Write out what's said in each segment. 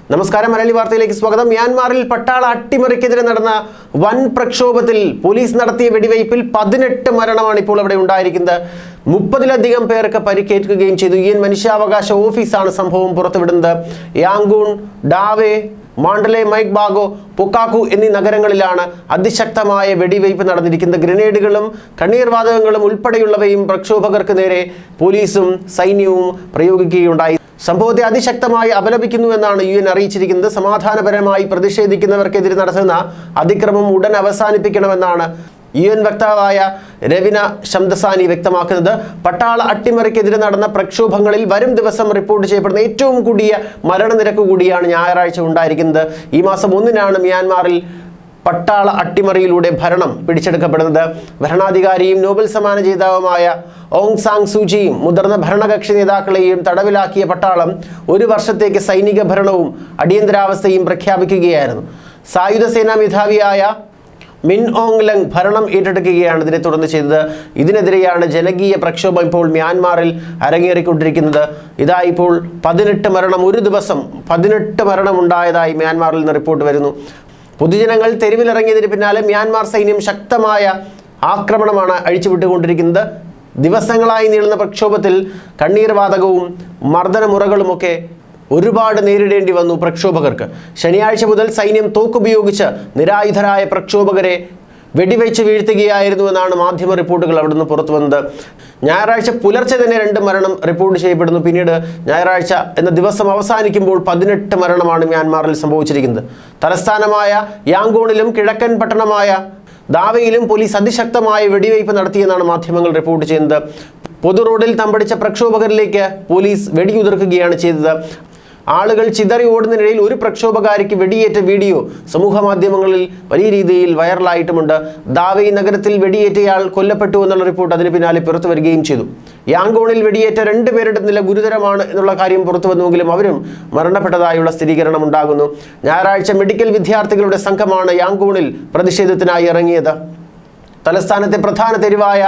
നമസ്കാരം മലയാളി വാർത്തയിലേക്ക് സ്വാഗതം മ്യാൻമാറിൽ പട്ടാള അട്ടിമറിക്കെതിരെ നടന്ന വൻ പ്രക്ഷോഭത്തിൽ പോലീസ് നടത്തിയ വെടിവയ്പിൽ പതിനെട്ട് മരണമാണ് ഇപ്പോൾ അവിടെ ഉണ്ടായിരിക്കുന്നത് മുപ്പതിലധികം പേർക്ക് പരിക്കേൽക്കുകയും ചെയ്തു യു എൻ മനുഷ്യാവകാശ ഓഫീസാണ് സംഭവം പുറത്തുവിടുന്നത് Yangon Dawei Mandalay Myeik Bago Pakokku എന്നീ നഗരങ്ങളിലാണ് അതിശക്തമായ വെടിവയ്പ് നടന്നിരിക്കുന്നത് ഗ്രനേഡുകളും കണ്ണീർവാതകങ്ങളും ഉൾപ്പെടെയുള്ളവയും പ്രക്ഷോഭകർക്ക് നേരെ പോലീസും സൈന്യവും പ്രയോഗിക്കുകയുണ്ടായി സംഭവത്തെ അതിശക്തമായി അപലപിക്കുന്നുവെന്നാണ് യു എൻ അറിയിച്ചിരിക്കുന്നത് സമാധാനപരമായി പ്രതിഷേധിക്കുന്നവർക്കെതിരെ നടത്തുന്ന അതിക്രമം ഉടൻ അവസാനിപ്പിക്കണമെന്നാണ് യു എൻ വക്താവായ രവിന ശംദസാനി വ്യക്തമാക്കുന്നത് പട്ടാള അട്ടിമറിക്കെതിരെ നടന്ന പ്രക്ഷോഭങ്ങളിൽ വരും ദിവസം റിപ്പോർട്ട് ചെയ്യപ്പെടുന്ന ഏറ്റവും കൂടിയ മരണനിരക്ക് കൂടിയാണ് ഞായറാഴ്ച ഉണ്ടായിരിക്കുന്നത് ഈ മാസം ഒന്നിനാണ് മ്യാൻമാറിൽ പട്ടാള അട്ടിമറിയിലൂടെ ഭരണം പിടിച്ചെടുക്കപ്പെടുന്നത് ഭരണാധികാരിയും നോബൽ സമ്മാന ജേതാവുമായ ഓങ് സാങ് സൂചിയും മുതിർന്ന ഭരണകക്ഷി നേതാക്കളെയും തടവിലാക്കിയ പട്ടാളം ഒരു വർഷത്തേക്ക് സൈനിക ഭരണവും അടിയന്തരാവസ്ഥയും പ്രഖ്യാപിക്കുകയായിരുന്നു സായുധ സേനാ മേധാവിയായ മിൻ ഓങ് ലങ് ഭരണം ഏറ്റെടുക്കുകയാണ് ഇതിനെ തുടർന്ന് ചെയ്തത് ഇതിനെതിരെയാണ് ജനകീയ പ്രക്ഷോഭം ഇപ്പോൾ മ്യാൻമാറിൽ അരങ്ങേറിക്കൊണ്ടിരിക്കുന്നത് ഇതാ ഇപ്പോൾ പതിനെട്ട് മരണം ഒരു ദിവസം പതിനെട്ട് മരണം ഉണ്ടായതായി മ്യാൻമാറിൽ നിന്ന് റിപ്പോർട്ട് വരുന്നു പൊതുജനങ്ങൾ തെരുവിലിറങ്ങിയതിന് പിന്നാലെ മ്യാൻമാർ സൈന്യം ശക്തമായ ആക്രമണമാണ് അഴിച്ചുവിട്ടുകൊണ്ടിരിക്കുന്നത് ദിവസങ്ങളായി നീളുന്ന പ്രക്ഷോഭത്തിൽ കണ്ണീർവാതകവും മർദ്ദനമുറകളുമൊക്കെ ഒരുപാട് നേരിടേണ്ടി വന്നു പ്രക്ഷോഭകർക്ക് ശനിയാഴ്ച മുതൽ സൈന്യം തോക്കുപയോഗിച്ച് നിരായുധരായ പ്രക്ഷോഭകരെ വെടിവെച്ച് വീഴ്ത്തുകയായിരുന്നു എന്നാണ് മാധ്യമ റിപ്പോർട്ടുകൾ അവിടുന്ന് പുറത്തു വന്നത് ഞായറാഴ്ച പുലർച്ചെ തന്നെ രണ്ട് മരണം റിപ്പോർട്ട് ചെയ്യപ്പെടുന്നു പിന്നീട് ഞായറാഴ്ച എന്ന ദിവസം അവസാനിക്കുമ്പോൾ പതിനെട്ട് മരണമാണ് മ്യാൻമാറിൽ സംഭവിച്ചിരിക്കുന്നത് തലസ്ഥാനമായ യാങ്കോണിലും കിഴക്കൻ പട്ടണമായ ദാവയിലും പോലീസ് അതിശക്തമായ വെടിവയ്പ് നടത്തിയെന്നാണ് മാധ്യമങ്ങൾ റിപ്പോർട്ട് ചെയ്യുന്നത് പൊതു റോഡിൽ തമ്പടിച്ച പ്രക്ഷോഭകരിലേക്ക് പോലീസ് വെടിയുതിർക്കുകയാണ് ചെയ്തത് ആളുകൾ ചിതറി ഓടുന്നതിനിടയിൽ ഒരു പ്രക്ഷോഭകാരിക്ക് വെടിയേറ്റ വീഡിയോ സമൂഹ മാധ്യമങ്ങളിൽ വലിയ രീതിയിൽ വൈറലായിട്ടുമുണ്ട് ദാവി നഗരത്തിൽ വെടിയേറ്റയാൾ കൊല്ലപ്പെട്ടു എന്നുള്ള റിപ്പോർട്ട് അതിന് പിന്നാലെ പുറത്തു വരികയും ചെയ്തു യാങ്കോണിൽ വെടിയേറ്റ രണ്ട് പേരുടെ നില ഗുരുതരമാണ് എന്നുള്ള കാര്യം പുറത്തു വന്നുവെങ്കിലും അവരും മരണപ്പെട്ടതായുള്ള സ്ഥിരീകരണം ഉണ്ടാകുന്നു ഞായറാഴ്ച മെഡിക്കൽ വിദ്യാർത്ഥികളുടെ സംഘമാണ് യാങ്കോണിൽ പ്രതിഷേധത്തിനായി ഇറങ്ങിയത് തലസ്ഥാനത്തെ പ്രധാന തെരുവായ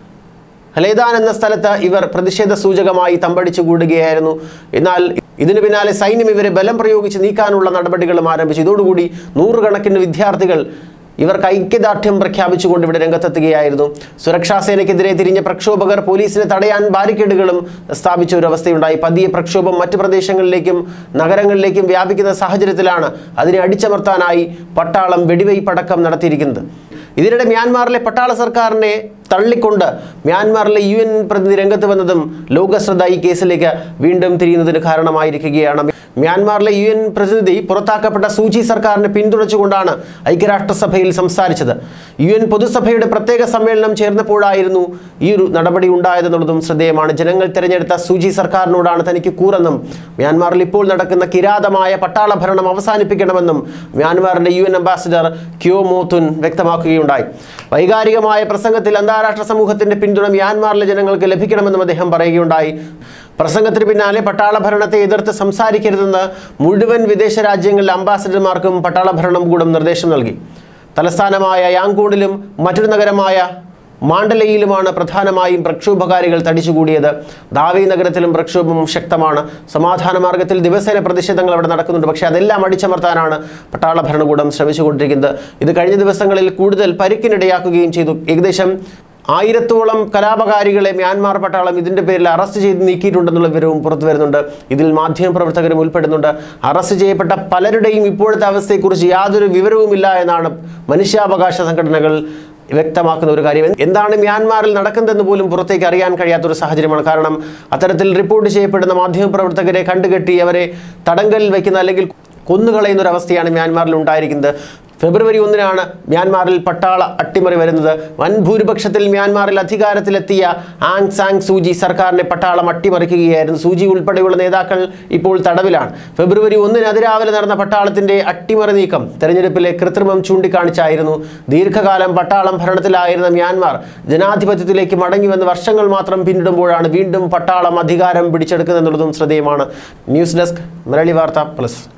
ഹലേദാൻ എന്ന സ്ഥലത്ത് ഇവർ പ്രതിഷേധ സൂചകമായി തമ്പടിച്ചു കൂടുകയായിരുന്നു എന്നാൽ ഇതിനു പിന്നാലെ സൈന്യം ഇവരെ ബലം പ്രയോഗിച്ച് നീക്കാനുള്ള നടപടികളും ആരംഭിച്ചു ഇതോടുകൂടി നൂറുകണക്കിന് വിദ്യാർത്ഥികൾ ഇവർക്ക് ഐക്യദാർഢ്യം പ്രഖ്യാപിച്ചുകൊണ്ട് ഇവിടെ രംഗത്തെത്തുകയായിരുന്നു സുരക്ഷാ സേനയ്ക്കെതിരെ തിരിഞ്ഞ പ്രക്ഷോഭകർ പോലീസിനെ തടയാൻ ബാരിക്കേഡുകളും സ്ഥാപിച്ച ഒരു അവസ്ഥയുണ്ടായി പതിയെ പ്രക്ഷോഭം മറ്റു പ്രദേശങ്ങളിലേക്കും നഗരങ്ങളിലേക്കും വ്യാപിക്കുന്ന സാഹചര്യത്തിലാണ് അതിനെ അടിച്ചമർത്താനായി പട്ടാളം വെടിവയ്പടക്കം നടത്തിയിരിക്കുന്നത് ഇതിനിടെ മ്യാൻമാറിലെ പട്ടാള സർക്കാരിനെ തള്ളിക്കൊണ്ട് മ്യാൻമാറിലെ യു എൻ പ്രതിനിധി രംഗത്ത് വന്നതും ലോകശ്രദ്ധ ഈ കേസിലേക്ക് വീണ്ടും തിരിയുന്നതിന് കാരണമായിരിക്കുകയാണ് മ്യാൻമാറിലെ യു എൻ പ്രതിനിധി പുറത്താക്കപ്പെട്ട സൂചി സർക്കാരിനെ പിന്തുണച്ചുകൊണ്ടാണ് ഐക്യരാഷ്ട്രസഭയിൽ സംസാരിച്ചത് യു എൻ പൊതുസഭയുടെ പ്രത്യേക സമ്മേളനം ചേർന്നപ്പോഴായിരുന്നു ഈ ഒരു നടപടി ഉണ്ടായതെന്നുള്ളതും ശ്രദ്ധേയമാണ് ജനങ്ങൾ തിരഞ്ഞെടുത്ത സൂചി സർക്കാരിനോടാണ് തനിക്ക് കൂറെന്നും മ്യാൻമാറിൽ ഇപ്പോൾ നടക്കുന്ന കിരാതമായ പട്ടാള ഭരണം അവസാനിപ്പിക്കണമെന്നും മ്യാൻമാറിന്റെ U N ambassador Kyaw Moe Tun വ്യക്തമാക്കുകയുണ്ടായി വൈകാരികമായ പ്രസംഗത്തിൽ അന്താരാഷ്ട്ര സമൂഹത്തിന്റെ പിന്തുണ മ്യാൻമാറിലെ ജനങ്ങൾക്ക് ലഭിക്കണമെന്നും അദ്ദേഹം പറയുകയുണ്ടായി പ്രസംഗത്തിന് പിന്നാലെ പട്ടാള ഭരണത്തെ എതിർത്ത് സംസാരിക്കരുതെന്ന് മുഴുവൻ വിദേശ രാജ്യങ്ങളിലെ അംബാസിഡർമാർക്കും പട്ടാള ഭരണകൂടം നിർദ്ദേശം നൽകി തലസ്ഥാനമായ യാങ്കൂണിലും മറ്റൊരു നഗരമായ മാണ്ടലയിലുമാണ് പ്രധാനമായും പ്രക്ഷോഭകാരികൾ തടിച്ചുകൂടിയത് ദാവി നഗരത്തിലും പ്രക്ഷോഭം ശക്തമാണ് സമാധാന മാർഗത്തിൽ ദിവസേന പ്രതിഷേധങ്ങൾ അവിടെ നടക്കുന്നുണ്ട് പക്ഷേ അതെല്ലാം അടിച്ചമർത്താനാണ് പട്ടാള ഭരണകൂടം ശ്രമിച്ചുകൊണ്ടിരിക്കുന്നത് ഇത് കഴിഞ്ഞ ദിവസങ്ങളിൽ കൂടുതൽ പരിക്കിനിടയാക്കുകയും ചെയ്തു ഏകദേശം ആയിരത്തോളം കലാപകാരികളെ മ്യാൻമാർ പട്ടാളം ഇതിന്റെ പേരിൽ അറസ്റ്റ് ചെയ്ത് നീക്കിയിട്ടുണ്ടെന്നുള്ള വിവരവും പുറത്തു വരുന്നുണ്ട് ഇതിൽ മാധ്യമപ്രവർത്തകരും ഉൾപ്പെടുന്നുണ്ട് അറസ്റ്റ് ചെയ്യപ്പെട്ട പലരുടെയും ഇപ്പോഴത്തെ അവസ്ഥയെക്കുറിച്ച് യാതൊരു വിവരവുമില്ല എന്നാണ് മനുഷ്യാവകാശ സംഘടനകൾ വ്യക്തമാക്കുന്ന ഒരു കാര്യം എന്താണ് മ്യാൻമാറിൽ നടക്കുന്നതെന്ന് പോലും പുറത്തേക്ക് അറിയാൻ കഴിയാത്തൊരു സാഹചര്യമാണ് കാരണം അത്തരത്തിൽ റിപ്പോർട്ട് ചെയ്യപ്പെടുന്ന മാധ്യമപ്രവർത്തകരെ കണ്ടുകെട്ടി അവരെ തടങ്കലിൽ വയ്ക്കുന്ന അല്ലെങ്കിൽ കൊന്നുകളയുന്ന ഒരു അവസ്ഥയാണ് മ്യാൻമാറിൽ ഉണ്ടായിരിക്കുന്നത് ഫെബ്രുവരി ഒന്നിനാണ് മ്യാൻമാറിൽ പട്ടാള അട്ടിമറി വരുന്നത് വൻ ഭൂരിപക്ഷത്തിൽ മ്യാൻമാറിൽ അധികാരത്തിലെത്തിയ ആങ് സാങ് സൂചി സർക്കാരിനെ പട്ടാളം അട്ടിമറിക്കുകയായിരുന്നു സൂചി ഉൾപ്പെടെയുള്ള നേതാക്കൾ ഇപ്പോൾ തടവിലാണ് ഫെബ്രുവരി ഒന്നിന് അതിരാവിലെ നടന്ന പട്ടാളത്തിന്റെ അട്ടിമറി നീക്കം തെരഞ്ഞെടുപ്പിലെ കൃത്രിമം ചൂണ്ടിക്കാണിച്ചായിരുന്നു ദീർഘകാലം പട്ടാളം ഭരണത്തിലായിരുന്ന മ്യാൻമാർ ജനാധിപത്യത്തിലേക്ക് മടങ്ങിവന്ന് വർഷങ്ങൾ മാത്രം പിന്നിടുമ്പോഴാണ് വീണ്ടും പട്ടാളം അധികാരം പിടിച്ചെടുക്കുന്നതെന്നുള്ളതും ശ്രദ്ധേയമാണ് ന്യൂസ് ഡെസ്ക് മലയാളി വാർത്ത പ്ലസ്